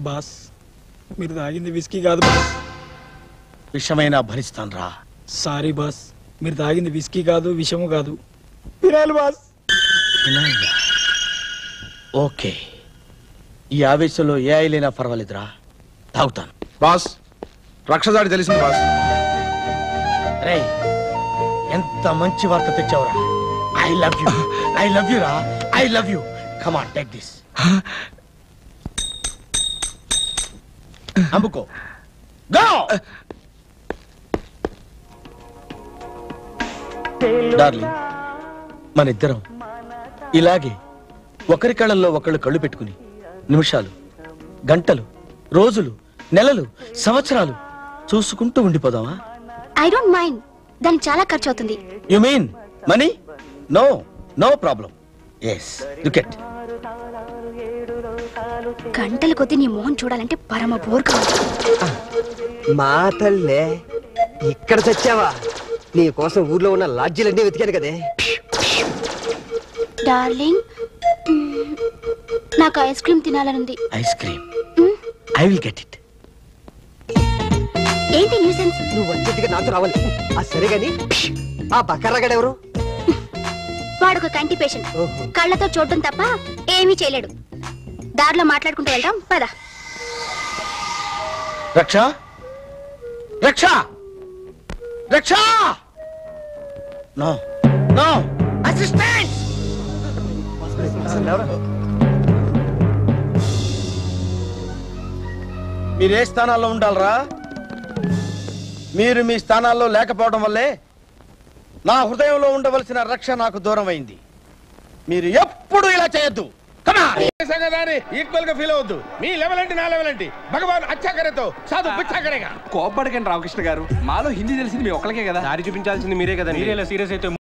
Boss మీరు తాగింది whisky కాదు బాస్ విషమైనా భరిస్తాను రా సారీ బాస్ మీరు తాగింది విస్కీ కాదు విషము కాదు తినాలి బాస్ ఓకే ఈ ఆవేశంలో ఏ అయిలైనా పర్వాలేదురా తాగుతాను బాస్ రక్షదాడి తెలిసింది బాస్ రే ఎంత మంచి వార్త తెచ్చావురా I love you I love you రా I love you come on take this అమ్ముకో గో డార్లింగ్ మన ఇద్దరం ఇలాగే ఒకరి కళ్ళల్లో ఒకళ్ళు కళ్ళు పెట్టుకుని నిమిషాలు గంటలు రోజులు నెలలు సంవత్సరాలు చూసుకుంటూ ఉండిపోదామా ఐ డోంట్ మైండ్ దానికి చాలా ఖర్చు అవుతుంది you mean money no no problem yes లుకెట్ గంటల కొద్దీ నీ మోహన్ చూడాలంటే పరమ బోర్ కావాలి మా తల్లే ఇక్కడ చచ్చావా నీ కోసం ఊర్లో ఉన్న లాడ్జీలన్నీ వెతికాను కదే డార్లింగ్ మ్మ్, నాకు ఐస్ క్రీమ్ తినాలనుంది ice cream I will get it ఏంటి న్యూసెన్స్ నువ్వు వచ్చేట్టుగా నాతో రావాలి ఆ సరే గాని ఆ బకర్రగాడెవరు వాడు ఒక కంటి పేషెంట్ ఓహో. కళ్ళతో చూడటం తప్ప ఏమీ చేయలేడు దారిలో మాట్లాడుకుంటూ వెళ్దాం పద రక్ష రక్ష రక్ష నో నో అసిస్టెంట్ మీరు ఏ స్థానాల్లో ఉండాలరా మీరు మీ స్థానాల్లో లేకపోవడం వల్లే నా హృదయంలో ఉండవలసిన రక్ష నాకు దూరం అయింది మీరు ఎప్పుడు ఇలా చేయొద్దు కమా సంగదాన్ని ఈక్వల్ గా ఫీల్ అవద్దు మీ లెవెల్ అంటే నా లెవెల్ అంటే భగవాన్ అచ్చాకరేతో సాధు పిచ్చాకరేగా కోప్పడకండి రామకృష్ణ గారు మాలో హిందీ తెలిసింది మీ ఒక్కరికే కదా దారి చూపించాల్సింది మీరే కదా మీరే సీరియస్ అయితే